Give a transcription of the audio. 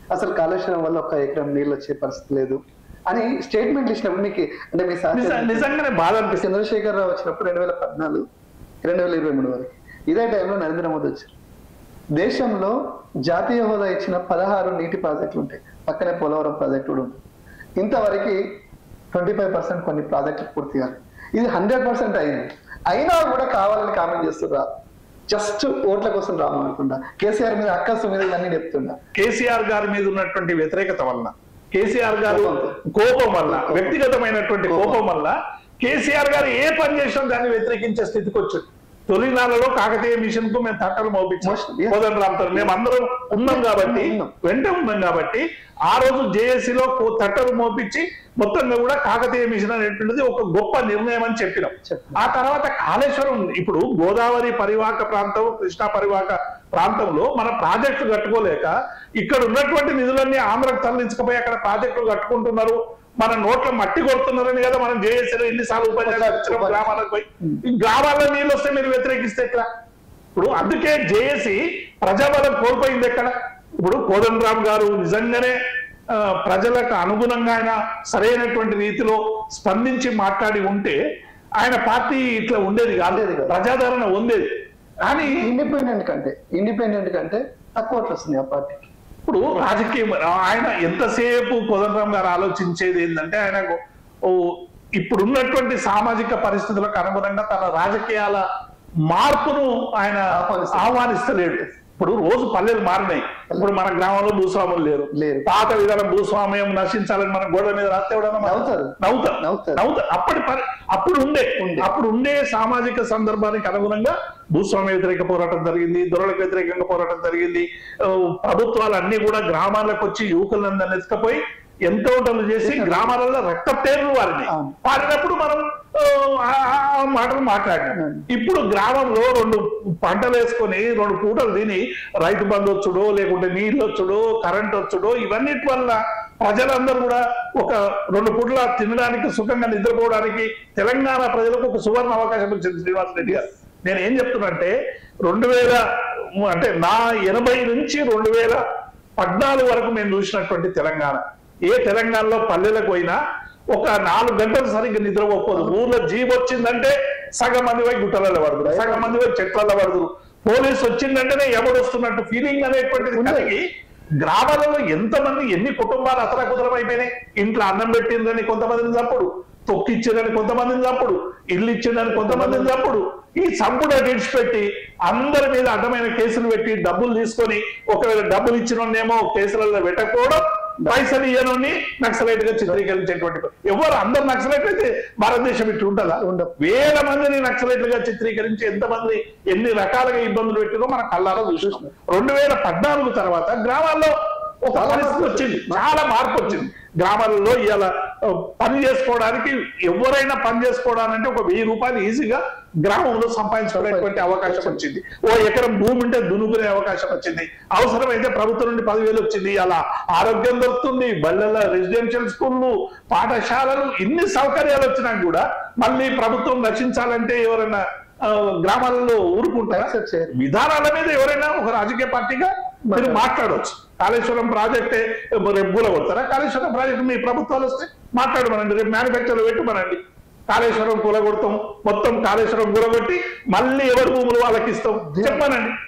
అసలు కాలుష్యం వల్ల ఒక ఎకరం నీళ్ళు వచ్చే పరిస్థితి లేదు అని స్టేట్మెంట్ ఇచ్చినప్పుడు మీకు అంటే మీ సార్ నిజ- నిజంగానే బాధ అనిపిస్తుంది చంద్రశేఖర్ రావు వచ్చినప్పుడు రెండు వేల పద్నాలుగు రెండు వేల ఇరవై మూడు వరకు ఇదే టైంలో నరేంద్ర మోదీ వచ్చారు దేశంలో జాతీయ హోదా ఇచ్చిన పదహారు నీటి ప్రాజెక్టులు ఉంటాయి పక్కనే పోలవరం ప్రాజెక్టు కూడా ఉంది ఇంతవరకు ట్వంటీ ఫైవ్ పర్సెంట్ కొన్ని ప్రాజెక్టులు పూర్తి కాదు ఇది హండ్రెడ్ పర్సెంట్ అయింది అయినా కూడా కావాలని కామెంట్ చేస్తున్నా జస్ట్ ఓట్ల కోసం రామనుకుంటా కేసీఆర్ మీద అక్కసు మీద ఇవన్నీ చెప్తున్నా కేసీఆర్ గారి మీద ఉన్నటువంటి వ్యతిరేకత వలన కేసీఆర్ గారు కోపం వల్ల వ్యక్తిగతమైనటువంటి కోపం వల్ల కేసీఆర్ గారు ఏ పని చేసినా దాన్ని వ్యతిరేకించే స్థితికి వచ్చాడు తొలినాలలో కాకతీయ మిషన్ కు మేము తట్టలు మోపించాం Most- yes. కోదండ రామ్తో మేము అందరం ఉన్నాం కాబట్టి ఉన్నాం. వెంట ఉన్నాం కాబట్టి ఆ రోజు జేఏసీలో తట్టలు మోపించి మొత్తంగా కూడా కాకతీయ మిషన్ అనేటువంటిది ఒక గొప్ప నిర్ణయం అని చెప్పినాం చెప్పినాం. ఆ తర్వాత కాళేశ్వరం ఇప్పుడు గోదావరి పరివాహక ప్రాంతం కృష్ణా పరివాహక ప్రాంతంలో మన ప్రాజెక్టులు కట్టుకోలేక ఇక్కడ ఉన్నటువంటి నిధులన్నీ ఆంధ్రకు తరలించకపోయి అక్కడ ప్రాజెక్టులు కట్టుకుంటున్నారు మన నోట్ల మట్టి కొడుతున్నారని కదా మనం జేఏసీలో ఎన్నిసార్లు ఉపన్యాసాలు ఇచ్చినాం గ్రామాలకు పోయి ఈ గ్రామాల్లో నీళ్ళు వస్తే మీరు వ్యతిరేకిస్తే ఎట్లా ఇప్పుడు అందుకే జేఏసీ ప్రజాబలం కోల్పోయింది ఎక్కడ ఇప్పుడు కోదండరామ్ గారు నిజంగానే ఆ, ప్రజలకు అనుగుణంగా ఆయన సరైనటువంటి రీతిలో స్పందించి మాట్లాడి ఉంటే ఆయన పార్టీ ఇట్లా ఉండేది కాదు ఉండేది కాదు. ప్రజాదరణ ఉండేది కానీ ఇండిపెండెంట్ కంటే ఇండిపెండెంట్ కంటే తక్కువ ఓట్లు వస్తుంది ఆ పార్టీకి ఇప్పుడు రాజకీయం ఆయన ఎంతసేపు కోదండరామ్ గారు ఆలోచించేది ఏంటంటే ఆయన ఓ ఇప్పుడున్నటువంటి సామాజిక పరిస్థితులకు అనుగుణంగా తన రాజకీయాల మార్పును ఆయన ఆహ్వానిస్తాడు. ఆహ్వానిస్తలేడు ఇప్పుడు రోజు పల్లెలు మారినాయి ఇప్పుడు మన గ్రామంలో భూస్వాములు లేరు లేరు. పాత విధానం భూస్వామ్యం నశించాలని మన గోడ మీద రాస్తే ఎవడన్నా మన- నవ్వుతారు. నవ్వుతారు నవ్వుతారు. నవ్వుతారు అప్పటి పరి- అప్పుడు ఉండే ఉండే. అప్పుడు ఉండే సామాజిక సందర్భానికి అనుగుణంగా భూస్వామ్య వ్యతిరేక పోరాటం జరిగింది దొరలకు వ్యతిరేకంగా పోరాటం జరిగింది ఆ, ప్రభుత్వాలు అన్ని కూడా గ్రామాలకు వచ్చి యువకులందరినీ ఎత్తుకపోయి ఎన్కౌంటర్లు చేసి గ్రామాలలో రక్తపేర్లు వారిని అవును. పాడినప్పుడు మనం ఆ, ఆ ఆ మాటలు మాట్లాడినాం అవును. ఇప్పుడు గ్రామంలో రెండు పంటలు వేసుకొని రెండు పూటలు తిని రైతు బంధు వచ్చుడో లేకుంటే నీళ్ళు వచ్చుడో కరెంట్ వచ్చుడో ఇవన్నిటి వల్ల ప్రజలందరూ కూడా ఒక రెండు పూటల తినడానికి సుఖంగా నిద్రపోవడానికి తెలంగాణ ప్రజలకు ఒక సువర్ణ అవకాశం ఇచ్చింది శ్రీనివాస్ రెడ్డి గారు నేను ఏం చెప్తున్నంటే రెండు వేల అంటే నా ఎనభై నుంచి రెండు వేల పద్నాలుగు వరకు మేము చూసినటువంటి తెలంగాణ ఏ తెలంగాణలో పల్లెలకు పోయినా ఒక నాలుగు గంటలు సరిగ్గా నిద్రపోకపోదు ఊర్లో జీబ్ వచ్చిందంటే సగం మంది పోయి గుట్టలలో పడుతురు సగం మంది పోయి చెట్లలో పడుతురు పోలీసు వచ్చిందంటేనే ఎవడు వస్తున్నట్టు ఫీలింగ్ అనేటువంటిది ఉంది. కలిగి గ్రామాలలో ఎంతమంది ఎన్ని కుటుంబాలు అతలకుతలం అయిపోయినాయి ఇంట్లో అన్నం పెట్టిందని కొంతమందిని చప్పుడు తొక్కిచ్చిందని కొంతమందిని చప్పుడు ఇల్లు ఇచ్చిందని కొంతమందిని చప్పుడు ఈ చంపుడు విడిచిపెట్టి అందరి మీద అడ్డమైన కేసులు పెట్టి డబ్బులు తీసుకొని ఒకవేళ డబ్బులు ఇచ్చినోన్నేమో కేసులలో పెట్టకపోవడం పైసలు ఇయ్యనోని నక్సలైట్ గా చిత్రీకరించేటువంటి ప- ఎవరు అందరు నక్సలైట్ అయితే భారతదేశం ఇట్లా ఉంటుందా ఉండదు. వేల మందిని నక్సలైట్లుగా చిత్రీకరించి ఎంతమంది ఎన్ని రకాలుగా ఇబ్బందులు పెట్టినో మన కళ్ళారా చూసినాం రెండు వేల పద్నాలుగు తర్వాత గ్రామాల్లో ఒక చాలా పరిస్థితి మార్పు వచ్చింది చాలా మార్పు వచ్చింది గ్రామాలలో ఇవాళ ఆ, పని చేసుకోవడానికి ఎవరైనా పని చేసుకోవడానికి ఒక వెయ్యి రూపాయలు ఈజీగా గ్రామంలో సంపాదించుకునేటువంటి అవకాశం వచ్చింది ఓ ఎకరం భూమి ఉంటే దున్నుకునే అవకాశం వచ్చింది అవసరమైతే ప్రభుత్వం నుండి పదివేలు వచ్చింది అలా ఆరోగ్యం దొరుకుతుంది బళ్ళల రెసిడెన్షియల్ స్కూళ్ళు పాఠశాలలు ఇన్ని సౌకర్యాలు వచ్చినా కూడా మళ్ళీ ప్రభుత్వం రక్షించాలంటే ఎవరైనా ఆ, గ్రామాలలో ఊరుకుంటారా Accept చేయరు. విధానాల మీద ఎవరైనా ఒక రాజకీయ పార్టీగా మీరు మాట్లాడవచ్చు కాళేశ్వరం ప్రాజెక్టే రేపు గూల కొడతారా కాళేశ్వరం ప్రాజెక్ట్ మీ ప్రభుత్వాలు వస్తే మాట్లాడమనండి రేపు మ్యానుఫ్యాక్చర్ పెట్టమనండి కాళేశ్వరం కూలగొడతాం మొత్తం కాళేశ్వరం కూలగొట్టి మళ్ళీ ఎవరి భూములు వాళ్ళకి ఇస్తాం చెప్పానండి